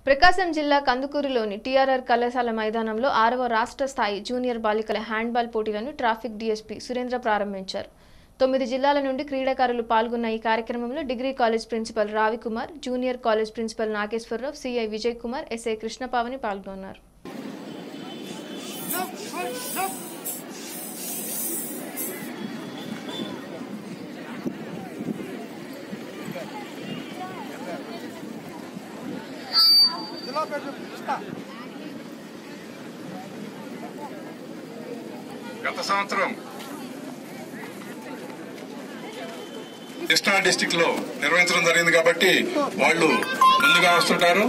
ప్రకాశం జిల్లా కందుకూరులోని టీఆర్ఆర్ కళాశాల మైదానంలో ఆరవ రాష్ట్ర స్థాయి జూనియర్ బాలికల హ్యాండ్బాల్ పోటీలను ట్రాఫిక్ డీఎస్పీ సురేంద్ర ప్రారంభించారు తొమ్మిది జిల్లాల నుండి క్రీడాకారులు పాల్గొన్న ఈ కార్యక్రమంలో degree college principal Ravikumar junior college principal Nageswararao CI Vijay Kumar SI Krishnapavani పాల్గొన్నారు గత సంవత్సరం కృష్ణా డిస్టిక్ లో నిర్వహించడం జరిగింది కాబట్టి వాళ్ళు ముందుగా వస్తుంటారు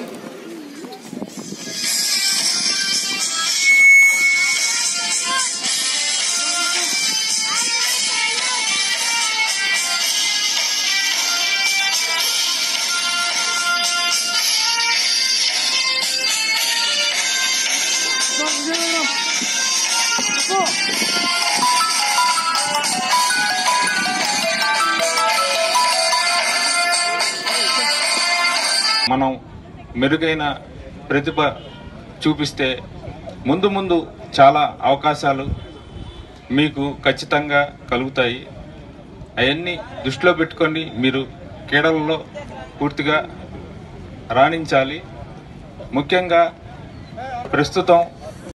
మనం మెరుగైన ప్రతిభ చూపిస్తే ముందు ముందు చాలా అవకాశాలు మీకు ఖచ్చితంగా కలుగుతాయి అవన్నీ దృష్టిలో పెట్టుకొని మీరు క్రీడలలో పూర్తిగా రాణించాలి ముఖ్యంగా ప్రస్తుతం